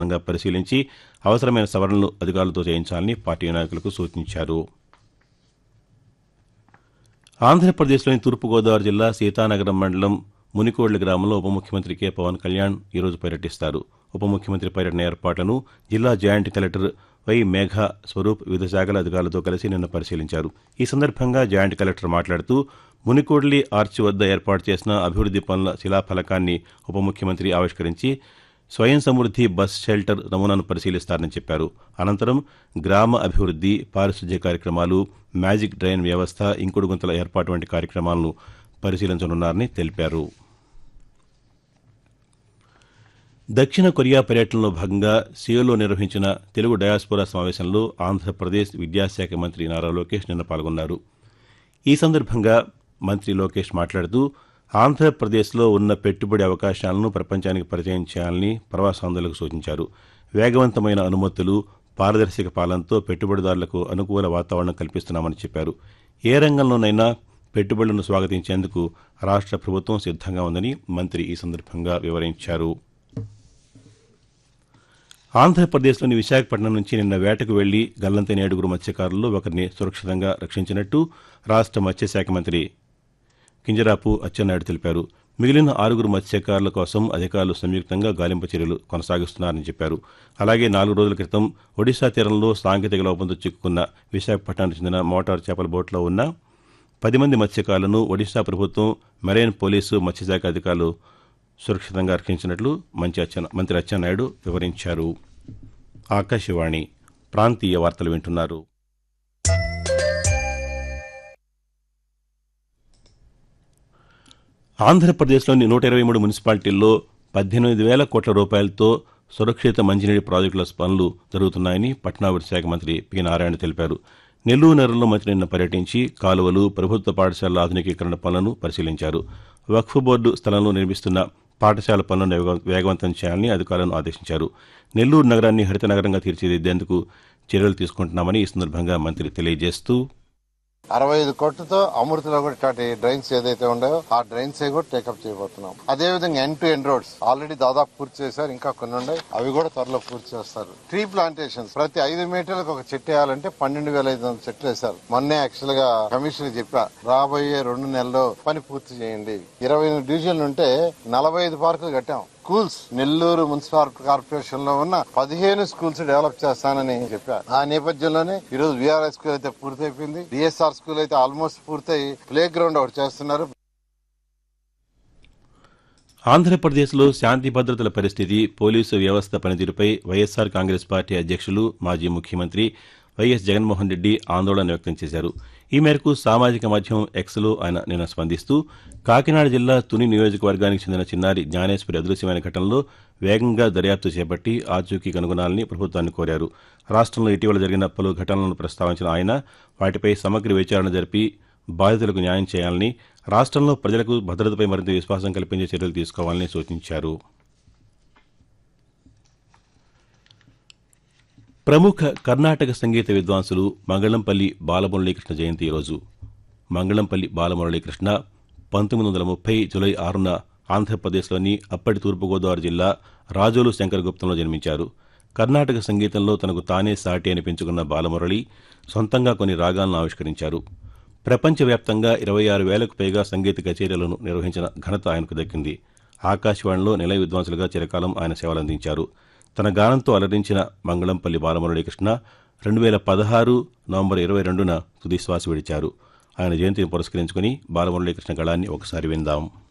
గా పరిశీలించి అవసరమైన సవరణలు అధికారులతో చేయించాలని పార్టీ నాయకులకు సూచించారు ఆంధ్రప్రదేశ్లోని తూర్పుగోదావరి జిల్లా సీతానగరం మండలం మునికోళ్ల గ్రామంలో ఉప ముఖ్యమంత్రి కె పవన్ కళ్యాణ్ ఈరోజు పర్యటిస్తారు ఉప ముఖ్యమంత్రి పర్యటన ఏర్పాట్లను జిల్లా జాయింట్ కలెక్టర్ వై మేఘ స్వరూప్ వివిధ శాఖల అధికారులతో కలిసి నిన్న పరిశీలించారు ఈ సందర్భంగా జాయింట్ కలెక్టర్ మాట్లాడుతూ మునికోడ్లి ఆర్చ్ వద్ద ఏర్పాటు చేసిన అభివృద్ది పనుల శిలాఫలకాన్ని ఉప ముఖ్యమంత్రి ఆవిష్కరించి స్వయం సమృద్ది బస్ షెల్టర్ నమూనాను పరిశీలిస్తారని చెప్పారు అనంతరం గ్రామ అభివృద్ది పారిశుధ్య కార్యక్రమాలు మ్యాజిక్ డ్రైన్ వ్యవస్థ ఇంకుడు గుంతల ఏర్పాటు వంటి కార్యక్రమాలను పరిశీలించనున్నారని తెలిపారు దక్షిణ కొరియా పర్యటనలో భాగంగా సియోలో నిర్వహించిన తెలుగు డయాస్పోరా సమావేశంలో ఆంధ్రప్రదేశ్ విద్యాశాఖ మంత్రి నారా లోకేష్ నిన్న పాల్గొన్నారు ఈ సందర్భంగా మంత్రి లోకేష్ మాట్లాడుతూ ఆంధ్రప్రదేశ్లో ఉన్న పెట్టుబడి అవకాశాలను ప్రపంచానికి పరిచయం చేయాలని ప్రవాసాంధ్రులకు సూచించారు వేగవంతమైన అనుమతులు పారదర్శక పాలనతో పెట్టుబడిదారులకు అనుకూల వాతావరణం కల్పిస్తున్నామని చెప్పారు ఏ రంగంలోనైనా పెట్టుబడులను స్వాగతించేందుకు రాష్ట్ర ప్రభుత్వం సిద్ధంగా ఉందని మంత్రి ఈ సందర్భంగా వివరించారు ఆంధ్రప్రదేశ్లోని విశాఖపట్నం నుంచి నిన్న వేటకు వెళ్లి గల్లంతైన ఏడుగురు మత్స్యకారుల్లో ఒకరిని సురక్షితంగా రక్షించినట్టు రాష్ట్ర మత్స్యశాఖ మంత్రి కింజరాపు అచ్చెన్నాయుడు తెలిపారు మిగిలిన ఆరుగురు మత్స్యకారుల కోసం అధికారులు సంయుక్తంగా గాలింపు చర్యలు కొనసాగిస్తున్నారని చెప్పారు అలాగే నాలుగు రోజుల క్రితం ఒడిశా తీరంలో సాంకేతిక లోపంతో చిక్కుకున్న విశాఖపట్నానికి చెందిన మోటార్ చేపల బోట్లో ఉన్న పది మంది మత్స్యకారులను ఒడిశా ప్రభుత్వం మెరైన్ పోలీసు మత్స్యశాఖ అధికారులు సురక్షితంగా రక్షించినట్లు మంచి అచ్చెన్న మంత్రి అచ్చెన్నాయుడు వివరించారు ఆకాశవాణి ప్రాంతీయ వార్తలు వింటున్నారు ఆంధ్రప్రదేశ్లోని నూట ఇరవై మూడు మున్సిపాలిటీల్లో పద్దెనిమిది వేల కోట్ల రూపాయలతో సురక్షిత మంచినీటి ప్రాజెక్టుల పనులు జరుగుతున్నాయని పట్టణాభివృద్ధి శాఖ మంత్రి పి నారాయణ తెలిపారు నెల్లూరు నగరంలో మంత్రి నిన్న పర్యటించి కాలువలు ప్రభుత్వ పాఠశాలల ఆధునికీకరణ పనులను పరిశీలించారు వక్ఫ్ బోర్డు స్థలంలో నిర్మిస్తున్న పాఠశాల పనులను వేగ- వేగవంతం చేయాలని అధికారులను ఆదేశించారు నెల్లూరు నగరాన్ని హరిత నగరంగా తీర్చిదిద్దేందుకు చర్యలు తీసుకుంటున్నామని ఈ సందర్భంగా మంత్రి తెలియజేస్తూ అరవై ఐదు కోట్లతో అమృతలో కూడా ఇట్లాంటి డ్రైన్స్ ఏదైతే ఉన్నాయో ఆ డ్రైన్స్ కూడా టేకప్ చేయబోతున్నాం అదే విధంగా end to end roads already దాదాపు పూర్తి చేశారు ఇంకా కొన్ని ఉన్నాయి అవి కూడా త్వరలో పూర్తి చేస్తారు ట్రీ ప్లాంటేషన్స్ ప్రతి ఐదు మీటర్లకు ఒక చెట్టు వేయాలంటే పన్నెండు వేల ఐదు వందల చెట్లు వేశారు మొన్నే యాక్చువల్ గా కమిషనర్ చెప్పా రాబోయే రెండు నెలల్లో పని పూర్తి చేయండి ఇరవై ఎనిమిది డివిజన్లు ఉంటే నలభై ఐదు పార్కులు కట్టాం స్కూల్స్ నెల్లూరు మున్సిపల్ కార్పొరేషన్ లో ఉన్న పదిహేను స్కూల్స్ డెవలప్ చేస్తానని చెప్పారు ఆ నేపథ్యంలోనే ఈ రోజు విఆర్ఎస్ స్కూల్ అయితే పూర్తయిపోయింది డిఎస్ఆర్ స్కూల్ అయితే ఆల్మోస్ట్ పూర్తయి ప్లే గ్రౌండ్ ఒకటి చేస్తున్నారు ఆంధ్రప్రదేశ్లో శాంతి భద్రతల పరిస్థితి పోలీసు వ్యవస్థ పనితీరుపై వైఎస్సార్ కాంగ్రెస్ పార్టీ అధ్యక్షులు మాజీ ముఖ్యమంత్రి వైఎస్ జగన్మోహన్ రెడ్డి ఆందోళన వ్యక్తం చేశారు ఈ మేరకు సామాజిక మాధ్యమం ఎక్స్లో ఆయన నిన్న స్పందిస్తూ కాకినాడ జిల్లా తుని నియోజకవర్గానికి చెందిన చిన్నారి జ్ఞానేశ్వరి అదృశ్యమైన ఘటనలో వేగంగా దర్యాప్తు చేపట్టి ఆచూకీ కనుగొనాలని ప్రభుత్వాన్ని కోరారు రాష్ట్రంలో ఇటీవల జరిగిన పలు ఘటనలను ప్రస్తావించిన ఆయన వాటిపై సమగ్ర విచారణ జరిపి బాధితులకు న్యాయం చేయాలని రాష్ట్రంలో ప్రజలకు భద్రతపై మరింత విశ్వాసం కల్పించే చర్యలు తీసుకోవాలని సూచించారు ప్రముఖ కర్ణాటక సంగీత విద్వాంసులు మంగళంపల్లి బాలమురళీకృష్ణ జయంతి ఈరోజు మంగళంపల్లి బాలమురళీకృష్ణ పంతొమ్మిది వందల ముప్పై జూలై ఆరున ఆంధ్రప్రదేశ్లోని అప్పటి తూర్పుగోదావరి జిల్లా రాజోలు శంకరగుప్తంలో జన్మించారు కర్ణాటక సంగీతంలో తనకు తానే సాటి అనిపించుకున్న బాలమురళి సొంతంగా కొన్ని రాగాలను ఆవిష్కరించారు ప్రపంచవ్యాప్తంగా ఇరవై ఆరు వేలకు పైగా సంగీత కచేరీలను నిర్వహించిన ఘనత ఆయనకు దక్కింది ఆకాశవాణిలో నిలయ విద్వాంసులుగా చిరకాలం ఆయన సేవలందించారు తన గానంతో అలరించిన మంగళంపల్లి బాలమురళీకృష్ణ రెండు వేల పదహారు నవంబర్ ఇరవై రెండున తుది శ్వాస విడిచారు ఆయన జయంతిని పురస్కరించుకుని బాలమురళీకృష్ణ గళాన్ని ఒకసారి విందాం